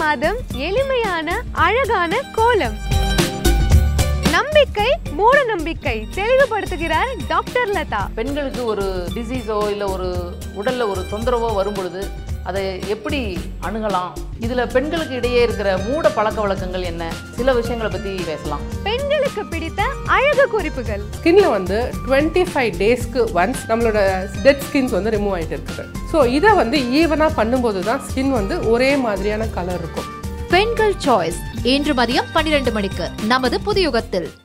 மாதம் எளிமையான அழகான கோலம் நம்பிக்கை மூட நம்பிக்கை தெளிவுபடுத்துகிறார் டாக்டர் லதா பெண்களுக்கு ஒரு டிசீஸோ இல்லை ஒரு உடல்ல ஒரு தொந்தரவோ வரும் பொழுது அதை எப்படி அணுகலாம் இதுல பெண்களுக்கு இடையே இருக்கிற மூட பழக்க வழக்கங்கள் என்ன சில விஷயங்களை பத்தி பேசலாம் பெண்களுக்கு பிடித்த அழகு குறிப்புகள் ஸ்கின்ல வந்து டுவெண்ட்டி ஃபைவ் டேஸ்க்கு ஒன்ஸ் நம்மளோட டெட் ஸ்கின்ஸ் வந்து ரிமூவ் ஆகிட்டு இருக்குது ஸோ இதை வந்து ஈவனாக பண்ணும்போது தான் ஸ்கின் வந்து ஒரே மாதிரியான கலர் இருக்கும் பெண்கள் சாய்ஸ் இன்று மதியம் பன்னிரண்டு மணிக்கு நமது புதியுகத்தில்